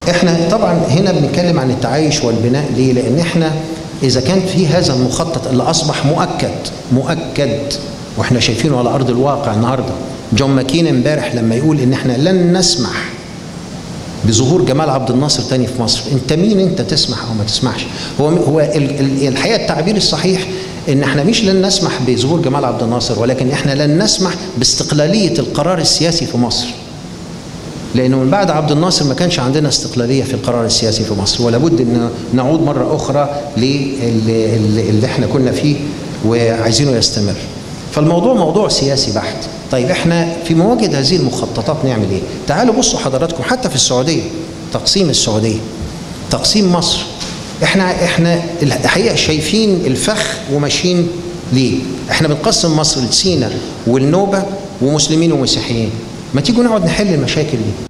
احنا طبعا هنا بنتكلم عن التعايش والبناء ليه؟ لان احنا اذا كان في هذا المخطط اللي اصبح مؤكد مؤكد واحنا شايفينه على ارض الواقع النهارده جون ماكين امبارح لما يقول ان احنا لن نسمح بظهور جمال عبد الناصر تاني في مصر انت مين انت تسمح او ما تسمحش هو هو ال- ال- الحقيقه التعبير الصحيح ان احنا مش لن نسمح بظهور جمال عبد الناصر ولكن احنا لن نسمح باستقلاليه القرار السياسي في مصر لانه من بعد عبد الناصر ما كانش عندنا استقلاليه في القرار السياسي في مصر ولا بد ان نعود مره اخرى للي اللي احنا كنا فيه وعايزينه يستمر فالموضوع موضوع سياسي بحت طيب احنا في مواجهه هذه المخططات نعمل ايه تعالوا بصوا حضراتكم حتى في السعوديه تقسيم السعوديه تقسيم مصر احنا احنا الحقيقه شايفين الفخ وماشيين ليه احنا بنقسم مصر لسينا والنوبه ومسلمين ومسيحيين ما تيجوا نقعد نحل المشاكل دي